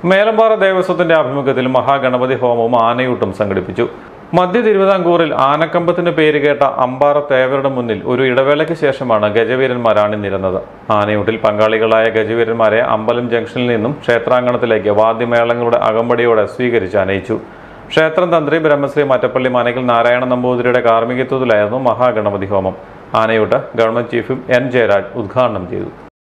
മേലമ്പാറ ദേവസ്വത്തിന്റെ ആഭിമുഖ്യത്തിൽ മഹാഗണപതി ഹോമവും ആനയൂട്ടും സംഘടിപ്പിച്ചു മധ്യ തിരുവിതാംകൂറിൽ ആനക്കമ്പത്തിന് പേര് കേട്ട അമ്പാറ തേവരുടെ മുന്നിൽ ഒരു ഇടവേളയ്ക്ക് ശേഷമാണ് ഗജവീരന്മാർ അണിനിരുന്നത് ആനയൂട്ടിൽ പങ്കാളികളായ ഗജവീരന്മാരെ അമ്പലം ജംഗ്ഷനിൽ നിന്നും ക്ഷേത്രാങ്കണത്തിലേക്ക് വാദ്യമേളങ്ങളുടെ അകമ്പടിയോടെ സ്വീകരിച്ച് അനയിച്ചു ക്ഷേത്രം തന്ത്രി ബ്രഹ്മശ്രീ മറ്റപ്പള്ളി മനകിൽ നാരായണ നമ്പൂതിരിയുടെ കാർമ്മികത്വത്തിലായിരുന്നു മഹാഗണപതി ഹോമം ആനയൂട്ട് ഗവൺമെന്റ് ചീഫ് എൻ ജയരാജ് ഉദ്ഘാടനം ചെയ്തു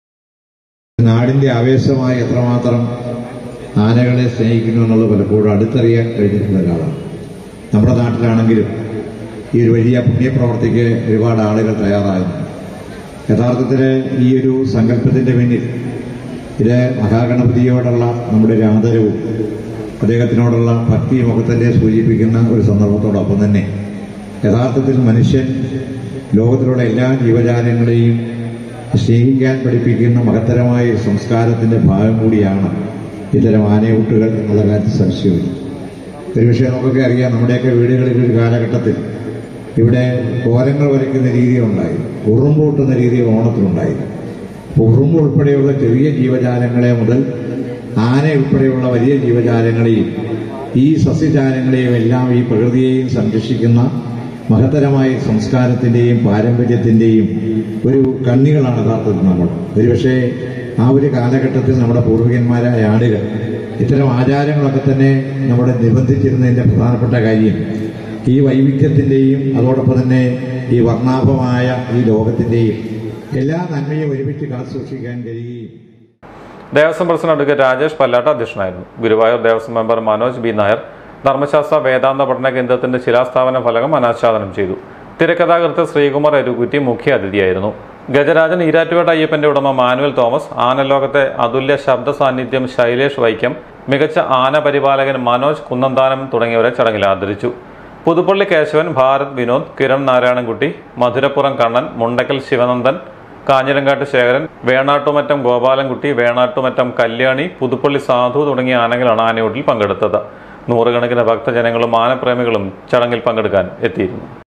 നാടിന്റെ ആവേശമായി എത്രമാത്രം ആനകളെ സ്നേഹിക്കുന്നു എന്നുള്ളത് പലപ്പോഴും അടുത്തറിയാൻ കഴിഞ്ഞിട്ടുള്ള ഒരാളാണ് നമ്മുടെ നാട്ടിലാണെങ്കിലും ഈ ഒരു വലിയ പുണ്യപ്രവർത്തിക്ക് ഒരുപാട് ആളുകൾ തയ്യാറായിരുന്നു യഥാർത്ഥത്തിൽ ഈ ഒരു സങ്കല്പത്തിന്റെ പിന്നിൽ ഇത് മഹാഗണപതിയോടുള്ള നമ്മുടെ ഒരു ആദരവും അദ്ദേഹത്തിനോടുള്ള ഭക്തിയും ഒക്കെ തന്നെ സൂചിപ്പിക്കുന്ന ഒരു സന്ദർഭത്തോടൊപ്പം തന്നെ യഥാർത്ഥത്തിൽ മനുഷ്യൻ ലോകത്തിലുള്ള എല്ലാ ജീവജാലങ്ങളെയും സ്നേഹിക്കാൻ പഠിപ്പിക്കുന്ന മഹത്തരമായ ഒരു സംസ്കാരത്തിന്റെ ഭാഗം കൂടിയാണ് ഇത്തരം ആനയൂട്ടുകൾ എന്നുള്ള കാര്യത്തിൽ സംശയമില്ല ഒരുപക്ഷെ നമുക്കൊക്കെ അറിയാം നമ്മുടെയൊക്കെ വീടുകളിൽ ഒരു കാലഘട്ടത്തിൽ ഇവിടെ കോലങ്ങൾ വരയ്ക്കുന്ന രീതികളുണ്ടായി ഉറുമ്പൂട്ടുന്ന രീതി ഓണത്തിനുണ്ടായി ഉറുമ്പ് ഉൾപ്പെടെയുള്ള ചെറിയ ജീവജാലങ്ങളെ മുതൽ ആന ഉൾപ്പെടെയുള്ള വലിയ ജീവജാലങ്ങളെയും ഈ സസ്യജാലങ്ങളെയും എല്ലാം ഈ പ്രകൃതിയെയും സംരക്ഷിക്കുന്ന മഹത്തരമായ സംസ്കാരത്തിന്റെയും പാരമ്പര്യത്തിന്റെയും ഒരു കണ്ണികളാണ് യഥാർത്ഥത്തിൽ നമ്മൾ ഒരുപക്ഷെ ആ ഒരു കാലഘട്ടത്തിൽ നമ്മുടെ പൂർവികന്മാരായ ആളുകൾ ഇത്തരം ആചാരങ്ങളൊക്കെ തന്നെ നമ്മുടെ നിബന്ധിച്ചിരുന്നതിന്റെ പ്രധാനപ്പെട്ട കാര്യം ഈ വൈവിധ്യത്തിന്റെയും അതോടൊപ്പം തന്നെ ഈ വർണ്ണാഭമായ ഈ ലോകത്തിന്റെയും എല്ലാ നന്മയും ഒരുമിച്ച് കാത്തു സൂക്ഷിക്കാൻ കഴിയുകയും ദേവസ്വം പ്രസിഡന്റ് അഡ്വക്കേറ്റ് രാജേഷ് പല്ലാട്ട് അധ്യക്ഷനായിരുന്നു ഗുരുവായൂർ ദേവസ്വം മെമ്പർ മനോജ് ബി നായർ ധർമ്മശാസ്ത്ര വേദാന്ത പഠന കേന്ദ്രത്തിന്റെ ശിലാസ്ഥാപന ഫലകം അനാച്ഛാദനം ചെയ്തു തിരക്കഥാകൃത്ത് ശ്രീകുമാർ എരുകുറ്റി മുഖ്യ അതിഥിയായിരുന്നു ഗജരാജൻ ഈരാറ്റുപേട്ട അയ്യപ്പന്റെ ഉടമ മാനുവൽ തോമസ് ആനലോകത്തെ അതുല്യ ശബ്ദ സാന്നിധ്യം ശൈലേഷ് വൈക്കം മികച്ച ആന പരിപാലകൻ മനോജ് കുന്നന്താനം തുടങ്ങിയവരെ ചടങ്ങിൽ ആദരിച്ചു പുതുപ്പള്ളി കേശവൻ ഭാരത് വിനോദ് കിരൺ നാരായണൻകുട്ടി മധുരപ്പുറം കണ്ണൻ മുണ്ടക്കൽ ശിവനന്ദൻ കാഞ്ഞിരങ്കാട്ട് ശേഖരൻ വേണാട്ടുമറ്റം ഗോപാലൻകുട്ടി വേണാട്ടുമറ്റം കല്യാണി പുതുപ്പള്ളി സാധു തുടങ്ങിയ ആനകളാണ് ആനയൂട്ടിൽ പങ്കെടുത്തത് നൂറുകണക്കിന് ഭക്തജനങ്ങളും ആനപ്രേമികളും ചടങ്ങിൽ പങ്കെടുക്കാൻ എത്തിയിരുന്നു